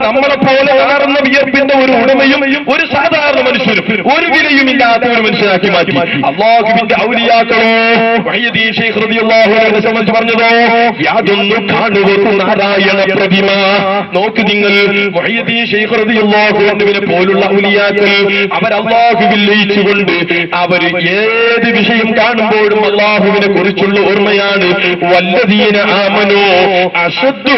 നമ്മളെ പോലെ വളർന്ന വിയർപ്പിന്റെ ഒരു ഉടമയും ഒരു സാധാരണ മനുഷ്യരും ഒരു വിലയും ഇല്ലാത്ത ഒരു മനുഷ്യനാക്കി മാറ്റി അള്ളാഹുവിന്റെ ഔലിയാക്കളോ വഹ്യദീൻ ശൈഖ് റളിയല്ലാഹു അൻഹു സംബന്ധിച്ച് പറഞ്ഞതോ യാതൊന്നു കാണുവതു നാരായണ പ്രതിമ നോക്ക് നിങ്ങൾ വഹ്യദീൻ ശൈഖ് റളിയല്ലാഹു അൻഹുവിനെ പോലുള്ള ഔലിയാക്കൾ അവർ അള്ളാഹുവിൽ ലയിച്ചുകൊണ്ട് അവർ ഏത് വിഷയം കാണുമ്പോഴും അള്ളാഹുവിനെ കുറിച്ചുള്ള ഓർമ്മയാണ് വല്ലദീന ആമനോ അശദ്ദു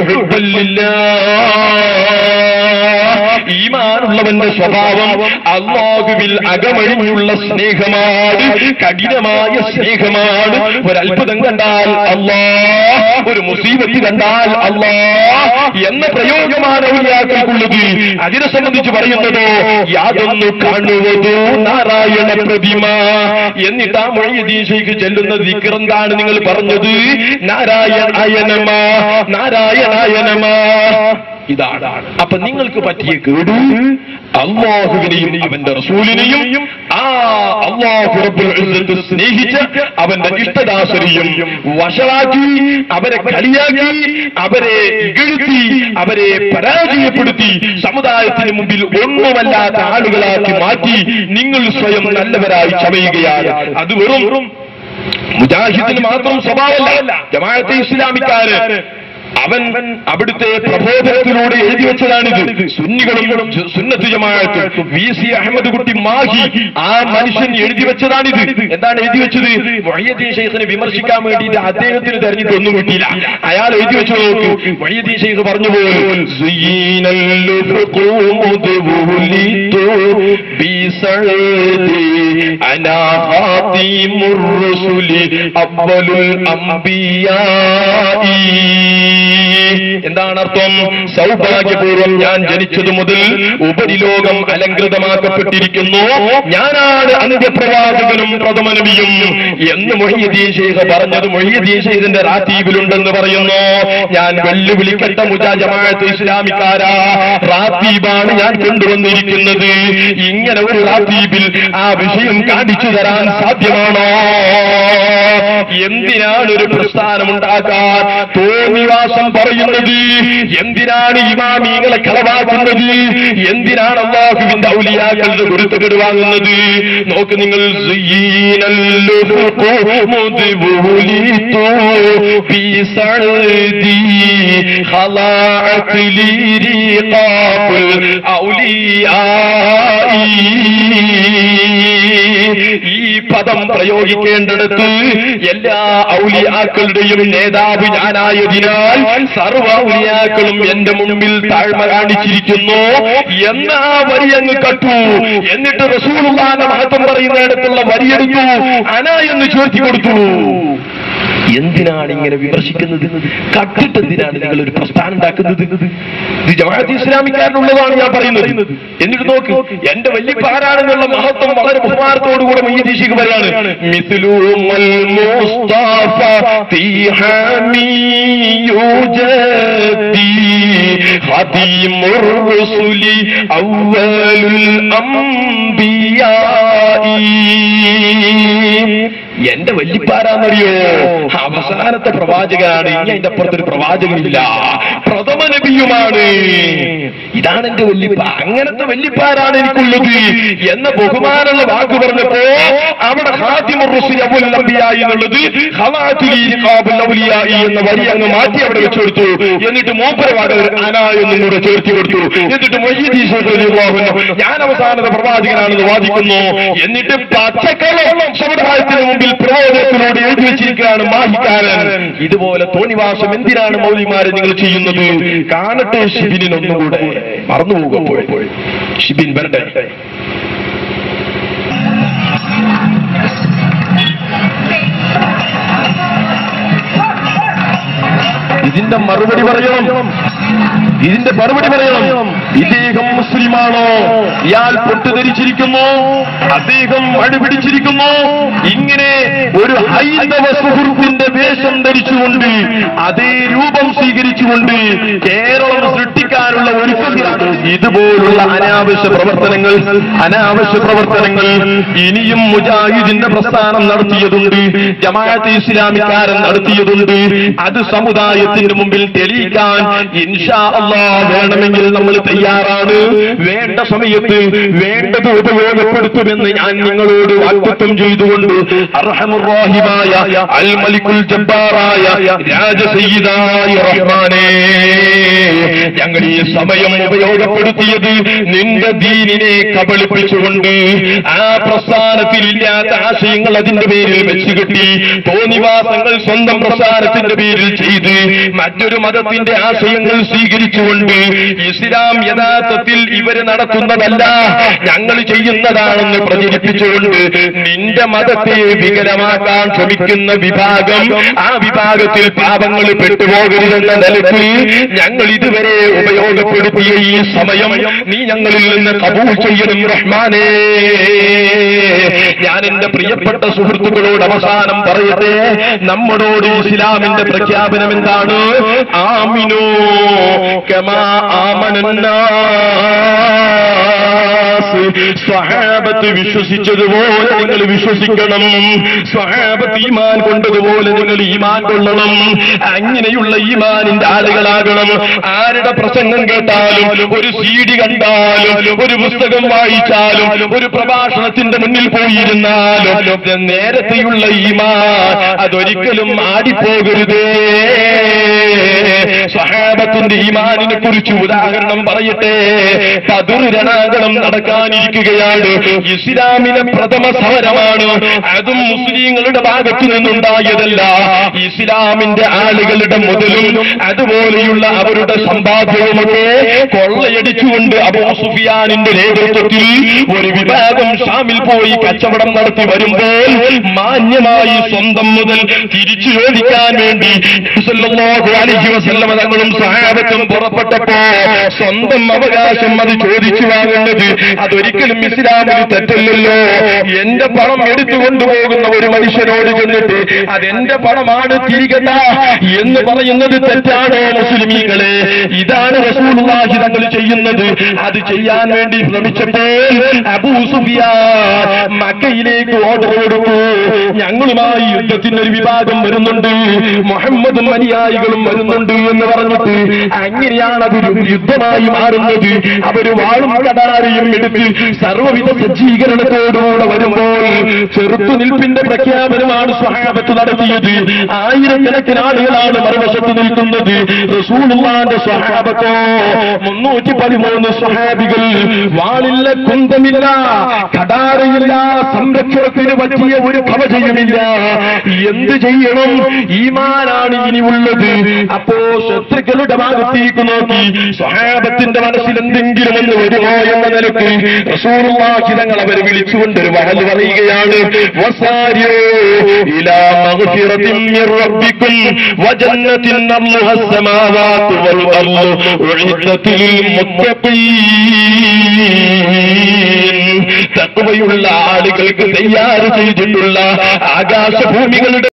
ഹുബ്ബല്ലില്ലാഹ് ഈമാനുള്ളവന്റെ സ്വഭാവം അള്ളാഹുവിൽ അകമഴിഞ്ഞുള്ള സ്നേഹമാണ് കഠിനമായ സ്നേഹമാണ് ഒരത്ഭുതം കണ്ടാൽ അള്ളാ ഒരു മുസീബത്ത് കണ്ടാൽ അള്ളാ എന്ന പ്രയോഗമാണ് ഔലിയാക്കൾക്കുള്ളത് അതിനെ സംബന്ധിച്ച് പറയുന്നതോ യാതൊന്നു കാണുവതോ നാരായണ പ്രതിമ എന്നിട്ട് ആ മൊഴിയദീശയ്ക്ക് ചെല്ലുന്ന വിക്രന്താണ് നിങ്ങൾ പറഞ്ഞത് നാരായണായനമ നാരായണായനമ ഇതാണ് അപ്പൊ നിങ്ങൾക്ക് പറ്റിയ കേട് അള്ളാഹുവിനെയും അവന്റെ റസൂലിനെയും ആ അള്ളാഹു റബ്ബുൽ ഇസ്സത്ത് സ്നേഹിച്ച് അവന്റെ ഇഷ്ടദാസരെയും വഷളാക്കി അവരെ കളിയാക്കി അവരെ ഇകഴ്ത്തി അവരെ പരാജയപ്പെടുത്തി സമുദായത്തിന് മുമ്പിൽ ഒന്നുമല്ലാത്ത ആളുകളാക്കി മാറ്റി നിങ്ങൾ സ്വയം നല്ലവരായി ചമയുകയാണ് അത് വെറും മുജാഹിദിന് മാത്രം സ്വഭാവമല്ല ജമാഅത്തെ ഇസ്ലാമിക്കാര് അവൻ അവിടുത്തെ പ്രബോധനത്തിലൂടെ എഴുതി വെച്ചതാണിത് സുന്നികളും ജ- സുന്നത്ത് ജമാഅത്തും വി സി അഹമ്മദ് കുട്ടി മാഹി ആ മനുഷ്യൻ എഴുതി വെച്ചതാണിത് എന്താണ് എഴുതി വെച്ചത് വഴിയദ്ദീൻ ഷെയ്ഖിനെ വിമർശിക്കാൻ വേണ്ടിയിട്ട് അദ്ദേഹത്തിന് തെരഞ്ഞിട്ട് ഒന്നും കിട്ടിയില്ല അയാൾ എഴുതി വെച്ചു നോക്ക് വഴിയദ്ദീൻ ഷെയ്ഖ് പറഞ്ഞു പോലും أنا خاتم الرسل أول الأنبياء എന്താണ് അർത്ഥം സൗഭാഗ്യപൂർവ്വം ഞാൻ ജനിച്ചതു മുതൽ ഉപരിലോകം അലങ്കൃതമാക്കപ്പെട്ടിരിക്കുന്നു ഞാനാണ് അന്ത്യപ്രവാചകനും പ്രഥമനബിയും എന്ന് മൊഹീദ്ദീൻ ഷെയ്ഖ് പറഞ്ഞത് മൊഹീദ്ദീൻ ഷെയ്ഖിന്റെ റാത്തീബിലുണ്ടെന്ന് പറയുന്നു ഞാൻ വെല്ലുവിളിക്കട്ട മുജാ ജമാഅത്ത് ഇസ്ലാമിക്കാരാ റാത്തീബാണ് ഞാൻ കൊണ്ടുവന്നിരിക്കുന്നത് ഇങ്ങനെ ഒരു റാത്തീബിൽ ആ വിഷയം കാണിച്ചു തരാൻ സാധ്യമാണോ എന്തിനാണ് ഒരു പ്രസ്ഥാനം ഉണ്ടാക്കാൻ തോന്നിവാസം പറയുന്നത് എന്തിനാണ് ഇമാമീങ്ങളെ കളവാക്കുന്നത് എന്തിനാണ് അള്ളാഹുവിന്റെ ഔലിയാക്കളുടെ ഗുരുത്തകേട് വാങ്ങുന്നത് നോക്ക് നിങ്ങൾ ഈ പദം പ്രയോഗിക്കേണ്ടിടത്ത് എല്ലാ ഔലിയാക്കളുടെയും നേതാവ് ഞാനായതിനാൽ സർവ ഔലിയാക്കളും എന്റെ മുമ്പിൽ താഴ്മ കാണിച്ചിരിക്കുന്നു എന്ന ആ വരി അങ്ങ് കട്ടു എന്നിട്ട് റസൂലുള്ളാന്റെ മഹത്വം പറയുന്നിടത്തുള്ള വരിയെടുത്തു അന എന്ന് ചോദിച്ചു കൊടുത്തു എന്തിനാണ് ഇങ്ങനെ വിമർശിക്കുന്നത് കട്ടിട്ട് എന്തിനാണ് നിങ്ങൾ ഒരു പ്രസ്ഥാനം ഉണ്ടാക്കുന്നത് ഇത് ജമാഅത്ത് ഇസ്ലാമിക്കാരനുള്ളതാണ് ഞാൻ പറയുന്നത് എന്നിട്ട് നോക്ക് എന്റെ വല്യപ്പാരാണെന്നുള്ള മഹത്വം വളരെ ബഹുമാനത്തോടുകൂടെ മയ്യദീശിക്ക് വരികയാണ് മിസ്ലുമൽ മുസ്തഫ ഫീ ഹമീയുജതി ഖദീമുർ റുസുലി അവ്വലുൽ അംബിയായി എന്റെ വല്യപ്പാരാന്നറിയോ അവസാനത്തെ പ്രവാചകനാണ് ഇനി അതിന്റെ അപ്പുറത്തൊരു പ്രവാചകനില്ല പ്രഥമ നബിയുമാണ് ഇതാണ് എന്റെ വല്യപ്പ അങ്ങനത്തെ വല്യപ്പാരാണ് എനിക്കുള്ളത് എന്ന ബഹുമാനുള്ള വാക്ക് പറഞ്ഞപ്പോ അവിടെ ഹാദിമുർ റുസുൽ അബുൽ അംബിയായി എന്നുള്ളത് ഖലാത്തുൽ ഇഖാബുൽ ഔലിയായി എന്ന വരി അങ്ങ് മാറ്റി അവിടെ വെച്ചു കൊടുത്തു എന്നിട്ട് മൂപ്പരവാട് അന എന്നും കൂടെ ചേർത്തി കൊടുത്തു എന്നിട്ട് മൊയ്യീദ് ഈശ്വർ റളിയല്ലാഹു അൻഹു, ഞാൻ അവസാനത്തെ പ്രവാചകനാണെന്ന് വാദിക്കുന്നു എന്നിട്ട് പച്ചക്കളം സമുദായത്തിന് മുമ്പിൽ പ്രബോധനത്തിലൂടെ എഴുതി വെച്ചിരിക്കുകയാണ് മാഹിക്കാരൻ ഇതുപോലെ തോന്നിവാസം എന്തിനാണ് മൗലിമാരെ നിങ്ങൾ ചെയ്യുന്നത് കാണട്ടെ ഷിബിനൊന്നുകൂടെ മറന്നുപോകുമ്പോൾ ഷിബിൻ വരട്ടെ ഇതിന്റെ മറുപടി പറയണം ഇതിന്റെ മറുപടി പറയണം ഇദ്ദേഹം മുസ്ലിമാണോ ഇയാൾ പൊട്ടുധരിച്ചിരിക്കുന്നു അദ്ദേഹം അടിപിടിച്ചിരിക്കുന്നു ഇങ്ങനെ ഒരു ഹൈന്ദവ സുഹൃത്തിന്റെ വേഷം ധരിച്ചുകൊണ്ട് അതേ രൂപം സ്വീകരിച്ചുകൊണ്ട് കേരളം സൃഷ്ടിക്കാനുള്ള ഒരുക്കത്തിലാണ് ഇതുപോലുള്ള അനാവശ്യ പ്രവർത്തനങ്ങൾ അനാവശ്യ പ്രവർത്തനങ്ങൾ ഇനിയും മുജാഹിദിന്റെ പ്രസ്ഥാനം നടത്തിയതുണ്ട് ജമാഅത്ത് ഇസ്ലാമിക്കാരൻ നടത്തിയതുണ്ട് അത് സമുദായത്തിന്റെ മുമ്പിൽ തെളിയിക്കാൻ ഇൻഷാ അള്ളാ വേണമെങ്കിൽ നമ്മൾ തയ്യാറാണ് വേണ്ട സമയത്ത് വേണ്ടത് ഉപയോഗപ്പെടുത്തുമെന്ന് ഞാൻ നിങ്ങളോട് വാഗ്ദത്വം ചെയ്തുകൊണ്ട് അർഹമുറാഹിമായ അൽ മലിക്കുൽ ജബ്ബാറായ രാജസയ്യിദായ റഹ്മാനേ ഞങ്ങൾ ഈ സമയം ഉപയോഗപ്പെടുത്തിയത് നിന്റെ ദീനിനെ കബളിപ്പിച്ചുകൊണ്ട് ആ പ്രസ്ഥാനത്തിൽ ഇല്ലാത്ത ആശയങ്ങൾ അതിന്റെ പേരിൽ വെച്ച് കെട്ടി തോന്നിവാസങ്ങൾ സ്വന്തം പ്രസ്ഥാനത്തിന്റെ പേരിൽ ചെയ്ത് മറ്റൊരു മതത്തിന്റെ ആശയങ്ങൾ സ്വീകരിച്ചുകൊണ്ട് ഇസ്ലാം യഥാർത്ഥത്തിൽ ഇവര് നടത്തുന്നതല്ല ഞങ്ങൾ ചെയ്യുന്നതാണെന്ന് പ്രചരിപ്പിച്ചുകൊണ്ട് നിന്റെ മതത്തെ വികലമാക്കാൻ ശ്രമിക്കുന്ന വിഭാഗം ആ വിഭാഗത്തിൽ പാപങ്ങൾ പെട്ടുപോകരുതെന്ന നിലയ്ക്ക് ഞങ്ങൾ ഇതുവരെ ഉപയോഗപ്പെടുത്തിയ ഈ സമയം നീ ഞങ്ങളിൽ നിന്ന് കബൂൾ ചെയ്യണം റഹ്മാനേ ഞാൻ എന്റെ പ്രിയപ്പെട്ട സുഹൃത്തുക്കളോട് അവസാനം പറയട്ടെ നമ്മളോട് ഇസ്ലാമിന്റെ പ്രഖ്യാപനം എന്താണ് ആമിനോ കമാ ആമനന്നാസ് സ്വഹാബത്ത് വിശ്വസിച്ചതുപോലെ നിങ്ങൾ വിശ്വസിക്കണം സ്വഹാബത്ത് ഈമാൻ കൊണ്ടതുപോലെ നിങ്ങൾ ഈമാൻ കൊള്ളണം അങ്ങനെയുള്ള ഈമാനിന്റെ ആളുകളാകണം ആരുടെ പ്രസംഗം കേട്ടാലും ഒരു സീഡി കണ്ടാലും ഒരു പുസ്തകം വായിച്ചാലും ഒരു പ്രഭാഷണത്തിന്റെ മുന്നിൽ പോയിരുന്നാലും നേരത്തെയുള്ള ഈമാൻ അതൊരിക്കലും ആടിപ്പോകരുതേ സഹാബത്തിന്റെ ഈമാനിനെ കുറിച്ച് ഉദാഹരണം പറയട്ടെ പതിർ രണാകണം നടക്കാനിരിക്കുകയാണ് ഇസ്ലാമിലെ പ്രഥമ സമരമാണ് അതും മുസ്ലിങ്ങളുടെ ഭാഗത്തു നിന്നുണ്ടായതല്ല ഇസ്ലാമിന്റെ ആളുകളുടെ മുതലും അതുപോലെയുള്ള അവരുടെ സമ്പാദ്യവുമൊക്കെ കൊള്ളയടിച്ചുകൊണ്ട് അബൂ സുഫിയാനിന്റെ നേതൃത്വത്തിൽ ഒരു വിഭാഗം ഷാമിൽ പോയി കച്ചവടം നടത്തി വരുമ്പോൾ മാന്യമായി സ്വന്തം മുതൽ തിരിച്ചു ചോദിക്കാൻ വേണ്ടി സല്ലല്ലാഹു അലൈഹി വസല്ലമ തങ്ങളും സഹാബത്തും പുറപ്പെട്ടപ്പോ സ്വന്തം അവകാശം അത് ചോദിച്ചു വാങ്ങുന്നത് അതൊരിക്കലും ഇസ്ലാമിൽ തെറ്റല്ലല്ലോ എന്റെ പണം എടുത്തു കൊണ്ടുപോകുന്ന ഒരു മനുഷ്യനോട് ചെന്നിട്ട് അതെന്റെ പണമാണ് തിരികെ താ എന്ന് പറയുന്നത് തെറ്റാണോ മുസ്ലിമീങ്ങളെ ഇതാണ് റസൂലുള്ളാഹി തങ്ങൾ ചെയ്യുന്നത് അത് ചെയ്യാൻ വേണ്ടി ശ്രമിച്ചപ്പോൾ അബൂ സുഫിയാൻ മക്കയിലേക്ക് ഓർഡർ കൊടുത്തു ഞങ്ങളുമായി യുദ്ധത്തിന് ഒരു വിഭാഗം വരുന്നുണ്ട് മുഹമ്മദും അനുയായികളും വരുന്നുണ്ട് എന്ന് പറഞ്ഞിട്ട് അങ്ങനെയാണ് അതൊരു യുദ്ധമായി മാറുന്നത് അവര് വാളും കടാരയും എടുത്ത് സർവ്വവിധ സജ്ജീകരണത്തോടുകൂടെ വരുമ്പോൾ ചെറുത്തുനിൽപ്പിന്റെ പ്രഖ്യാപനമാണ് സ്വഹാബത്ത് നടത്തിയത് ആയിരക്കണക്കിന് ആളുകളാണ് മറുവശത്ത് നിൽക്കുന്നത് റസൂലുള്ളാന്റെ സ്വഹാബത്തോ മുന്നൂറ്റി പതിമൂന്ന് സ്വഹാബികൾ വാളില്ല കുന്തമില്ല കടാരയില്ല സംരക്ഷണത്തിന് പറ്റിയ ഒരു കവചയുമില്ല എന്ത് ചെയ്യണം ഈമാനാണ് ഇനി ഉള്ളത് അപ്പോ ശത്രുക്കളുടെ ഭാഗത്തേക്ക് നോക്കി സ്വഹാബത്തിന്റെ മനസ്സിൽ എന്തെങ്കിലും ഒന്ന് വരുമോ എന്ന നിലക്ക് റസൂലുള്ളാഹി തങ്ങൾ അവരെ വിളിച്ചുകൊണ്ട് ഒരു വഹൽ പറയുകയാണ് വസാരിയോ ഇലാ മഗ്ഫിറത്തിൻ മിർ റബ്ബിക്കും വജന്നത്തിൻ അർളുഹ السماوات والأرض أعدت للمتقين തക്വയുള്ള ആളുകൾക്ക് തയ്യാറ് ചെയ്തിട്ടുള്ള ആകാശഭൂമികളുടെ